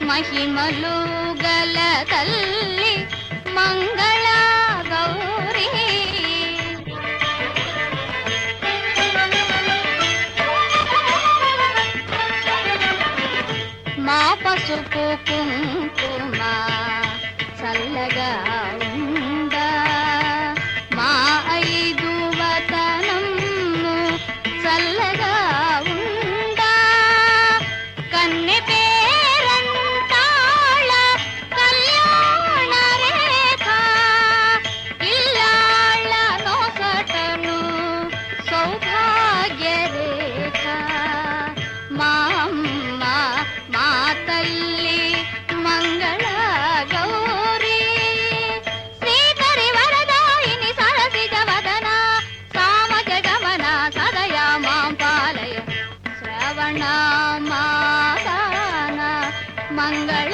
మహిమలు గల తల్లి మంగళ గౌరీ మా పసుపు కుంకుమ చల్లగా ఉందా మా ఐదు వతనము చల్లగా ఉందా కన్నె పేరంతాళ కళ్యాణ రేఖ ఇల్లాళ్ళ నొసటను సౌభాగ్య రేఖ మా అమ్మ మా తల్లి మంగళ గౌరీ శ్రీకరి వరదాయిని సరసిజ వదన సామజ గమన సదయా మాం పాలయ శ్రవణ మాసాన మంగళ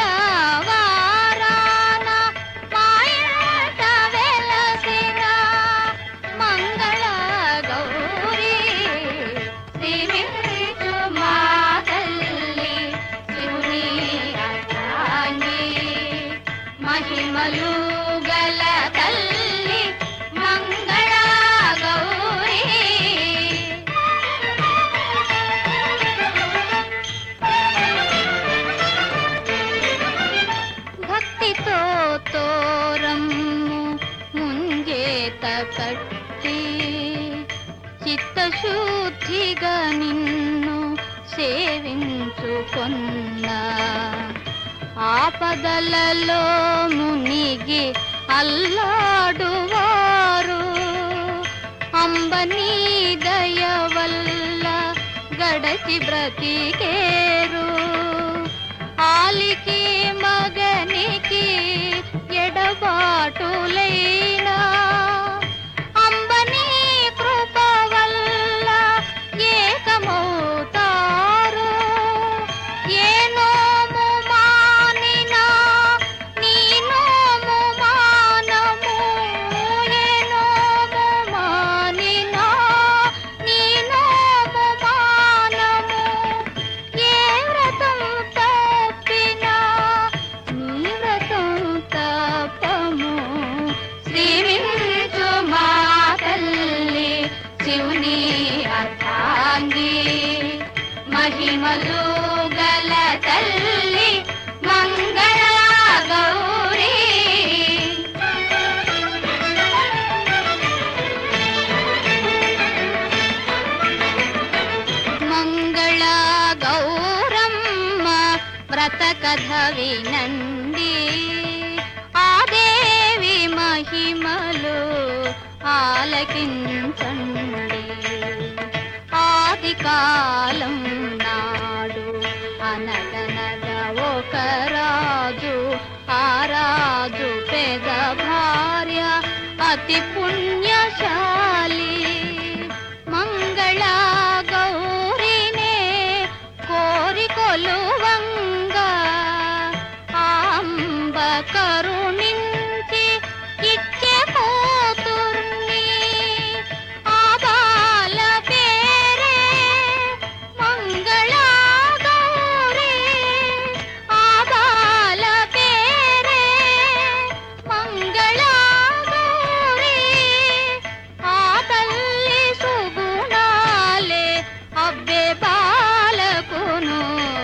వారాన మాయట వెలసిన మంగళ గౌరీ శ్రీమిచ్చు మా తల్లి శివుని అర్థాంగి మహిమలు గల తల్లి మంగళ గౌరీ భక్తితో తోరమ్ము ముంగేత కట్టి చిత్తశుద్ధిగా నిన్ను సేవించుకొన్న ఆపదలలో మునిగి అల్లాడువారు అంబనీ దయ వల్ల గడచి బ్రతికేరు ఆలికి మగనికి ఎడబాటులైనా అంబనీ కృప వల్ల ఏకమవుతారు ఏ నోము మానినా నీ నోము మానము ఏ నోము మానినా నీ నోము మానము ఏ వ్రతం తప్పినా నీ వ్రతం తప్పము శ్రీమించు మా తల్లి శివుని అర్థాంగి మహిమలు గల తల్లి మంగళ గౌరీ మంగళ గౌరమ్మ వ్రత కథ వినండి ఆ దేవి మహిమలు ఆలకించండి ఆది కాలం నాడు అనగనగ ఒక రాజు ఆ రాజు పెద భార్య అతి పుణ్యశాలి మంగళ గౌరినే కోరి కొలువంగా అంబ కరుణించి ఇచ్చే కూతుర్ని ఆ బాల పేరే మంగళ గౌరీ ఆ బాల పేరే మంగళ గౌరీ ఆ తల్లి సుగుణాలే అబ్బే బాలకును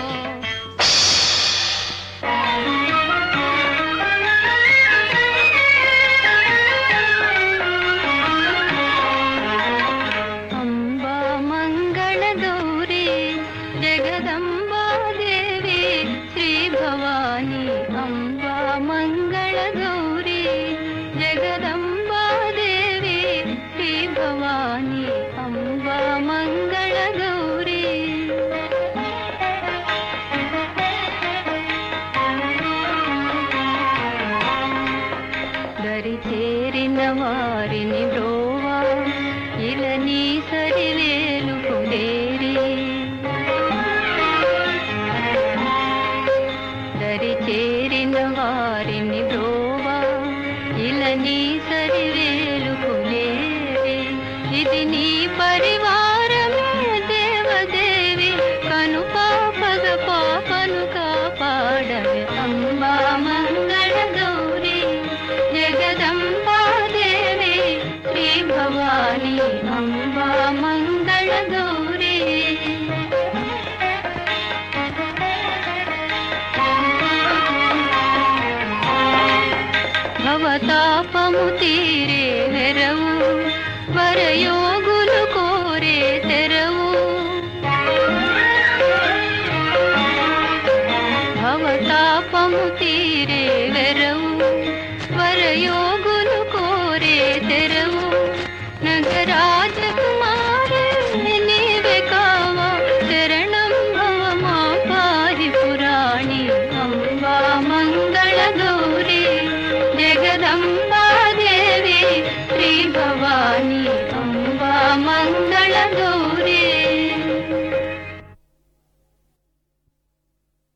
అంబా మంగళ గౌరీ జగదంబా దేవి శ్రీ భవాని అంబా మంగళ గౌరీ జగదంబా దేవి శ్రీ భవాని అంబా మంగళ గౌరీ దరి చేరిన వారిని బ్రోవా ఇలని సరివేలు కులేరి దరి చేరిన వారిని బ్రోవా ఇలని సరివేలు కులేరి ఇది నీ పరివారమే దేవదేవి కను పాపగ పాపను కాపాడవే భవతాపము తీరే వెరవు వరయోగులు కోరే తెరవు భవతాపము తీరే వెరవు వరయోగులు కోరే తెరవు నగరాజకుమారి నీవే కావా శరణం భవ మా పారి పురాణి అంబా మంగళ గౌరీ జగదంబా దేవి శ్రీ భవానీ